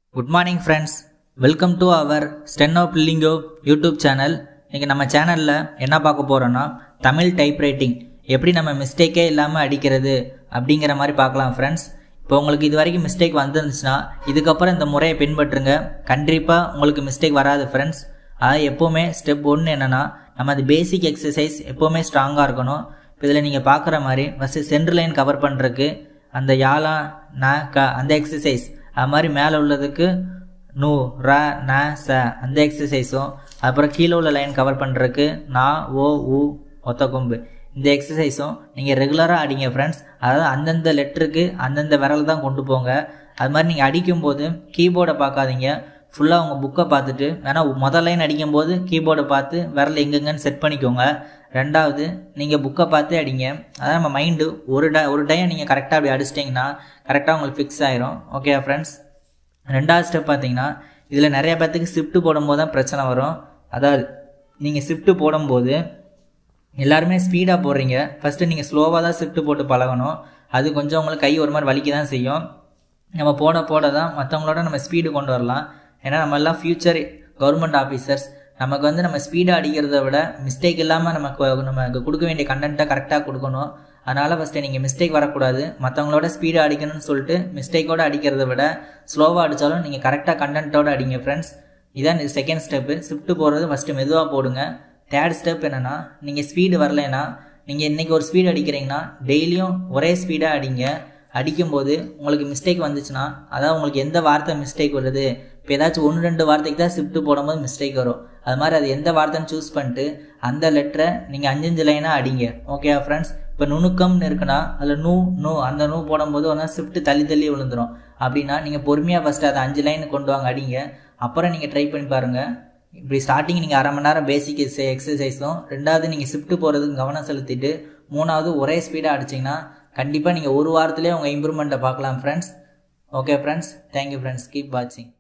good morning friends welcome to our ஸ்டென்னோ பில்லிங்கோ YouTube channel இன்றைக்கி நம்ம சேனலில் என்ன பார்க்க போகிறோன்னா தமிழ் டைப் ரைட்டிங் எப்படி நம்ம மிஸ்டேக்கே இல்லாமல் அடிக்கிறது அப்படிங்கிற மாதிரி பார்க்கலாம் ஃப்ரெண்ட்ஸ் இப்போ உங்களுக்கு இது வரைக்கும் மிஸ்டேக் வந்துருந்துச்சுன்னா இதுக்கப்புறம் இந்த முறையை பின்பற்றுங்க கண்டிப்பாக உங்களுக்கு மிஸ்டேக் வராது ஃப்ரெண்ட்ஸ் அதாவது எப்போவுமே ஸ்டெப் ஒன்று என்னென்னா நம்ம அது பேசிக் எக்ஸசைஸ் எப்போவுமே ஸ்ட்ராங்காக இருக்கணும் இப்போ இதில் நீங்கள் பார்க்குற மாதிரி ஃபஸ்ட்டு சென்ட்ரு லைன் கவர் பண்ணுறதுக்கு அந்த யாலா ந க அந்த எக்ஸசைஸ் அது மாதிரி மேலே உள்ளதுக்கு நூ ர ந ச அந்த எக்ஸசைஸும் அப்புறம் கீழே உள்ள லைன் கவர் பண்ணுறதுக்கு நா ஓ உ ஒத்த கொம்பு இந்த எக்ஸசைஸும் நீங்கள் ரெகுலராக அடிங்க ஃப்ரெண்ட்ஸ் அதாவது அந்தந்த லெட்டருக்கு அந்தந்த விரல் தான் கொண்டு போங்க அது மாதிரி நீங்கள் அடிக்கும்போது கீபோர்டை பார்க்காதீங்க ஃபுல்லாக உங்கள் புக்கை பார்த்துட்டு வேணால் முதல் லைன் அடிக்கும்போது கீபோர்டை பார்த்து விரல் எங்கெங்கன்னு செட் பண்ணிக்கோங்க ரெண்டாவது நீங்கள் புக்கை பார்த்து அடிங்க அதான் நம்ம மைண்டு ஒரு ட ஒரு டைம் நீங்கள் கரெக்டாக அப்படி அடிச்சிட்டிங்கன்னா கரெக்டாக உங்களுக்கு ஃபிக்ஸ் ஆயிரும் ஓகே ஃப்ரெண்ட்ஸ் ரெண்டாவது ஸ்டெப் பார்த்தீங்கன்னா இதில் நிறைய பேர்த்துக்கு ஷிஃப்ட்டு போடும்போது தான் பிரச்சனை வரும் அதாவது நீங்கள் ஷிஃப்ட்டு போடும்போது எல்லாருமே ஸ்பீடாக போடுறீங்க ஃபஸ்ட்டு நீங்கள் ஸ்லோவாக தான் ஷிஃப்ட்டு போட்டு பழகணும் அது கொஞ்சம் உங்களுக்கு கை ஒரு மாதிரி வலிக்க தான் செய்யும் நம்ம போட போட தான் மற்றவங்களோட நம்ம ஸ்பீடு கொண்டு வரலாம் ஏன்னா நம்ம எல்லாம் ஃப்யூச்சர் கவர்மெண்ட் ஆஃபீஸர்ஸ் நமக்கு வந்து நம்ம ஸ்பீடாக அடிக்கிறத விட மிஸ்டேக் இல்லாமல் நமக்கு நமக்கு கொடுக்க வேண்டிய கண்டென்ட்டை கரெக்டாக கொடுக்கணும் அதனால் ஃபஸ்ட்டு நீங்கள் மிஸ்டேக் வரக்கூடாது மற்றவங்களோட ஸ்பீடாக அடிக்கணும்னு சொல்லிட்டு மிஸ்டேக்கோடு அடிக்கிறத விட ஸ்லோவாக அடித்தாலும் நீங்கள் கரெக்டாக கண்டென்ட்டோடு அடிங்க ஃப்ரெண்ட்ஸ் இதான் இது செகண்ட் ஸ்டெப்பு ஷிஃப்ட்டு போடுறது ஃபஸ்ட்டு மெதுவாக போடுங்க தேர்ட் ஸ்டெப் என்னென்னா நீங்கள் ஸ்பீடு வரலைன்னா நீங்கள் இன்றைக்கி ஒரு ஸ்பீடு அடிக்கிறீங்கன்னா டெய்லியும் ஒரே ஸ்பீடாக அடிங்க அடிக்கும்போது உங்களுக்கு மிஸ்டேக் வந்துச்சுன்னா அதாவது உங்களுக்கு எந்த வார்த்தை மிஸ்டேக் வருது இப்போ ஏதாச்சும் ஒன்று ரெண்டு வார்த்தைக்கு தான் ஷிஃப்ட்டு போடும்போது மிஸ்டேக் வரும் அது மாதிரி அது எந்த வார்த்தைன்னு சூஸ் பண்ணிட்டு அந்த லெட்டரை நீங்கள் அஞ்சஞ்சு லைனாக அடிங்க ஓகே ஃப்ரெண்ட்ஸ் இப்போ நுணுக்கம்னு இருக்குன்னா அதில் நூ நூ அந்த நூ போடும்போது ஒன்றா ஷிஃப்ட்டு தள்ளி தள்ளி விழுந்துடும் அப்படின்னா நீங்கள் பொறுமையாக ஃபஸ்ட்டு அதை அஞ்சு லைன் கொண்டு வாங்க அடிங்க அப்புறம் நீங்கள் ட்ரை பண்ணி பாருங்கள் இப்படி ஸ்டார்டிங் நீங்கள் அரை மணி நேரம் பேசிக் எக்ஸசைஸும் ரெண்டாவது நீங்கள் ஷிஃப்ட்டு போகிறதுக்கு கவனம் செலுத்திட்டு மூணாவது ஒரே ஸ்பீடாக அடிச்சிங்கன்னா கண்டிப்பாக நீங்கள் ஒரு வாரத்திலே உங்கள் இம்ப்ரூவ்மெண்ட்டை பார்க்கலாம் friends okay friends thank you friends keep வாட்சிங்